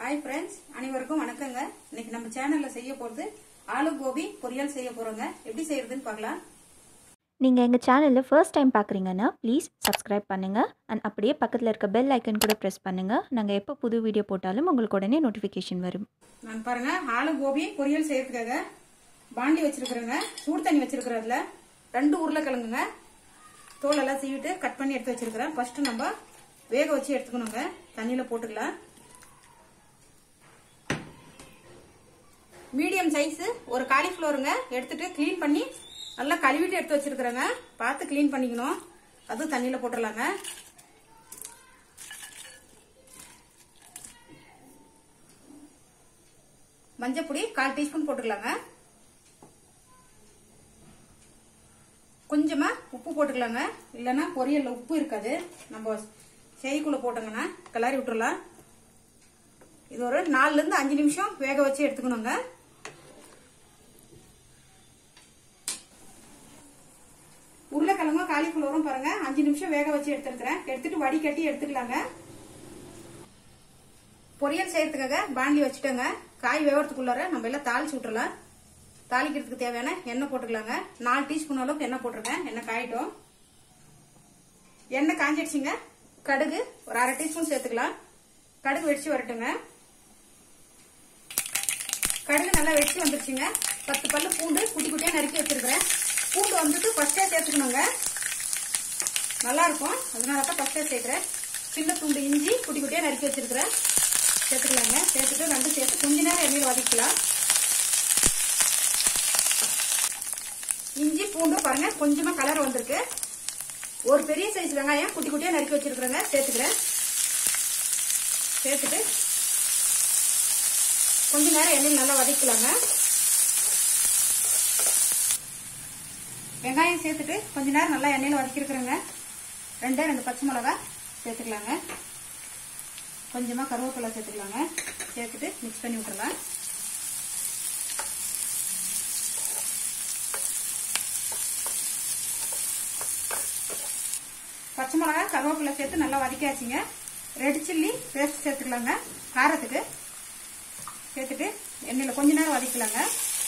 hi friends அனைவருக்கும் வணக்கங்க இன்னைக்கு நம்ம சேனல்ல செய்ய போறது ஆலு கோபி பொரியல் செய்ய போறோங்க எப்படி செய்யறதுன்னு பார்க்கலாம் நீங்கள் எங்கள் சேனலில் ஃபர்ஸ்ட் டைம் பார்க்குறீங்கன்னா ப்ளீஸ் சப்ஸ்கிரைப் பண்ணுங்கள் அண்ட் அப்படியே பக்கத்தில் இருக்க பெல் ஐக்கன் கூட ப்ரெஸ் பண்ணுங்கள் நாங்கள் எப்போ புது வீடியோ போட்டாலும் உங்களுக்கு உடனே நோட்டிஃபிகேஷன் வரும் நான் பாருங்க ஆலு கோபி பொரியல் செய்யறதுக்காக பாண்டி வச்சிருக்கிறேங்க சூடு தண்ணி வச்சிருக்கிறேன் அதுல ரெண்டு உருளைக்கிழங்குங்க தோல் எல்லாம் சீவிட்டு கட் பண்ணி எடுத்து வச்சிருக்கிறேன் ஃபர்ஸ்ட் நம்ம வேக வச்சு எடுத்துக்கணுங்க தண்ணியில போட்டுக்கலாம் மீடியம் சைஸ் ஒரு காலிஃப்ளவருங்க எடுத்துட்டு க்ளீன் பண்ணி நல்லா கழுவிட்டு எடுத்து வச்சிருக்கிறேங்க பார்த்து க்ளீன் பண்ணிக்கணும் அதுவும் தண்ணியில போட்டுடலாங்க மஞ்சப்பொடி கால் டீஸ்பூன் போட்டுக்கலாங்க கொஞ்சமா உப்பு போட்டுக்கலாங்க இல்லைன்னா பொரியல்ல உப்பு இருக்காது நம்ம செய்குள்ள போட்டோங்கன்னா கிளறி விட்டுறலாம் இது ஒரு நாலுல இருந்து அஞ்சு நிமிஷம் வேக வச்சு எடுத்துக்கணுங்க உருளைக்கிழங்கும் காலிஃபிளவரும் பாருங்க அஞ்சு நிமிஷம் வேக வச்சு எடுத்துருக்கிறேன் எடுத்துட்டு வடிகட்டி எடுத்துக்கலாங்க பொரியல் செய்யறதுக்காக பாண்டி வச்சுட்டோங்க காய் வேவறதுக்குள்ளார நம்ம எல்லாம் தாளிச்சு விட்டுறலாம் தாளிக்கிறதுக்கு தேவையான எண்ணெய் போட்டுக்கலாங்க நாலு டீஸ்பூன் அளவுக்கு எண்ணெய் போட்டிருக்கேன் எண்ணெய் காயிட்டும் எண்ணெய் காஞ்சிடுச்சுங்க கடுகு ஒரு அரை டீஸ்பூன் சேர்த்துக்கலாம் கடுகு வெடிச்சு வரட்டுங்க கடுகு நல்லா வெடிச்சு வந்துருச்சுங்க பத்து பல்லு பூண்டு குட்டி குட்டியா நறுக்கி வச்சிருக்கிறேன் பூண்டு வந்துட்டு ஃபர்ஸ்டே சேர்த்துக்கணுங்க நல்லா இருக்கும் அதனால தான் ஃபர்ஸ்டே சேர்க்கிறேன் சின்ன துண்டு இஞ்சி குட்டி குட்டியா நறுக்கி வச்சிருக்கிறேன் சேர்த்துக்கலாங்க சேர்த்துட்டு ரெண்டு சேர்த்து கொஞ்ச நேரம் எண்ணெயில் வதக்கலாம் இஞ்சி பூண்டு பாருங்க கொஞ்சமா கலர் வந்திருக்கு ஒரு பெரிய சைஸ் வெங்காயம் குட்டி குட்டியா நறுக்கி வச்சிருக்கிறேங்க சேர்த்துக்கிறேன் சேர்த்துட்டு கொஞ்ச நேரம் எண்ணெயில் நல்லா வதக்கலாங்க வெங்காயம் சேர்த்துட்டு கொஞ்ச நேரம் நல்லா எண்ணெயில் வதக்கிருக்கிறேங்க ரெண்டே ரெண்டு பச்சை மிளகா சேர்த்துக்கலாங்க கொஞ்சமா கருவேப்பிலை சேர்த்துக்கலாங்க சேர்த்துட்டு மிக்ஸ் பண்ணி விட்டுறலாம் பச்சை மிளகா கருவேப்பிலை சேர்த்து நல்லா வதக்கியாச்சுங்க ரெட் சில்லி பேஸ்ட் சேர்த்துக்கலாங்க காரத்துக்கு சேர்த்துட்டு எண்ணெயில் கொஞ்ச நேரம் வதக்கலாங்க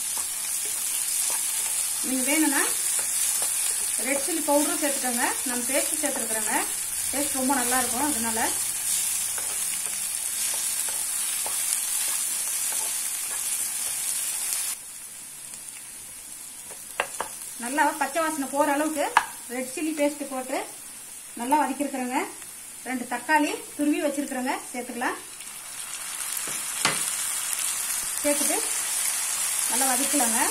நீங்கள் வேணும்னா ரெட் சில்லி பவுடரும் சேர்த்துக்கோங்க நம்ம பேஸ்ட் சேர்த்துருக்குறோங்க டேஸ்ட் ரொம்ப நல்லா இருக்கும் அதனால நல்லா பச்சை வாசனை போகிற அளவுக்கு ரெட் சில்லி பேஸ்ட் போட்டு நல்லா வதக்கிருக்கிறேங்க ரெண்டு தக்காளி துருவி வச்சிருக்கிறேங்க சேர்த்துக்கலாம் சேர்த்துட்டு நல்லா வதக்கலாங்க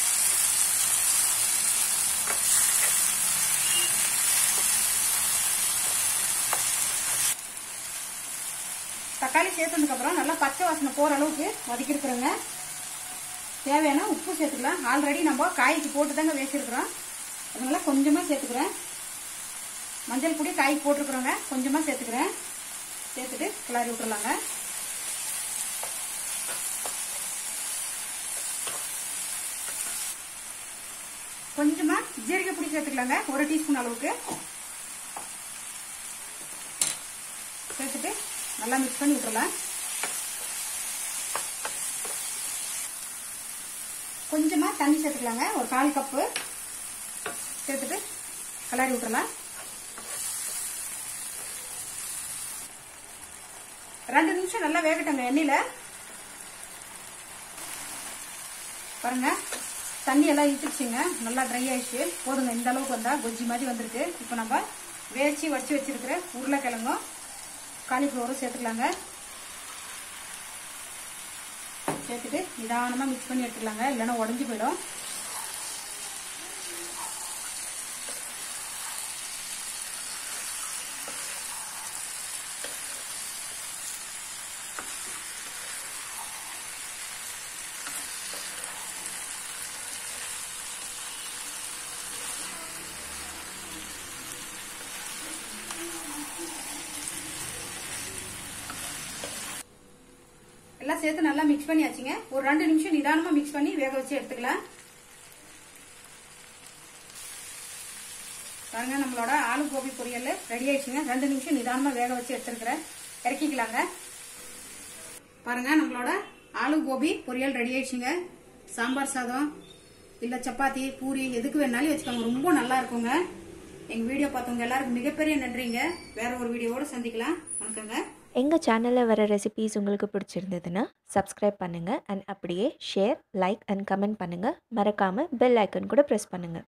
தக்காளி சேர்த்ததுக்கு அப்புறம் நல்லா பச்சை வாசனை போற அளவுக்கு வதக்கிருக்கிறோங்க தேவையான உப்பு சேர்த்துக்கலாம் ஆல்ரெடி நம்ம காய்க்கு போட்டு தாங்க வச்சிருக்கிறோம் அதனால கொஞ்சமா சேர்த்துக்கிறேன் மஞ்சள் பொடி காய்க்கு போட்டிருக்கிறோங்க கொஞ்சமா சேர்த்துக்கிறேன் சேர்த்துட்டு கிளறி விட்டுறலாங்க கொஞ்சமா ஜீரக பொடி சேர்த்துக்கலாங்க ஒரு டீஸ்பூன் அளவுக்கு சேர்த்துட்டு நல்லா மிக்ஸ் பண்ணி விட்டுறலாம் கொஞ்சமா தண்ணி சேர்த்துக்கலாங்க ஒரு கால் கப்பு சேர்த்துட்டு கிளறி விட்டுறலாம் ரெண்டு நிமிஷம் நல்லா வேகட்டுங்க எண்ணெயில பாருங்க தண்ணி எல்லாம் இழுத்துச்சுங்க நல்லா ட்ரை ஆயிடுச்சு போதுங்க இந்த அளவுக்கு வந்தா கொஜ்ஜி மாதிரி வந்திருக்கு இப்போ நம்ம வேச்சு வச்சு வச்சிருக்கிற உருளைக்கிழங்கும் காலிஃப்ளவரும் சேர்த்துக்கலாங்க சேர்த்துட்டு நிதானமாக மிக்ஸ் பண்ணி எடுத்துக்கலாங்க இல்லைன்னா உடஞ்சி போயிடும் எல்லாம் சேர்த்து நல்லா மிக்ஸ் பண்ணியாச்சுங்க ஒரு ரெண்டு நிமிஷம் நிதானமா மிக்ஸ் பண்ணி வேக வச்சு எடுத்துக்கலாம் பாருங்க நம்மளோட ஆலு கோபி பொரியல் ரெடி ஆயிடுச்சுங்க ரெண்டு நிமிஷம் நிதானமா வேக வச்சு எடுத்துருக்கிறேன் இறக்கிக்கலாங்க பாருங்க நம்மளோட ஆலு கோபி பொரியல் ரெடி ஆயிடுச்சுங்க சாம்பார் சாதம் இல்ல சப்பாத்தி பூரி எதுக்கு வேணாலும் வச்சுக்கோங்க ரொம்ப நல்லா இருக்குங்க எங்க வீடியோ பார்த்தவங்க எல்லாருக்கும் மிகப்பெரிய நன்றிங்க வேற ஒரு வீடியோவோட சந்திக்கலாம் வணக்கங்க எங்கள் சேனலில் வர ரெசிபீஸ் உங்களுக்கு பிடிச்சிருந்ததுன்னா சப்ஸ்கிரைப் பண்ணுங்கள் அண்ட் அப்படியே ஷேர் லைக் அண்ட் கமெண்ட் பண்ணுங்கள் மறக்காமல் பெல் ஐக்கன் கூட ப்ரெஸ் பண்ணுங்கள்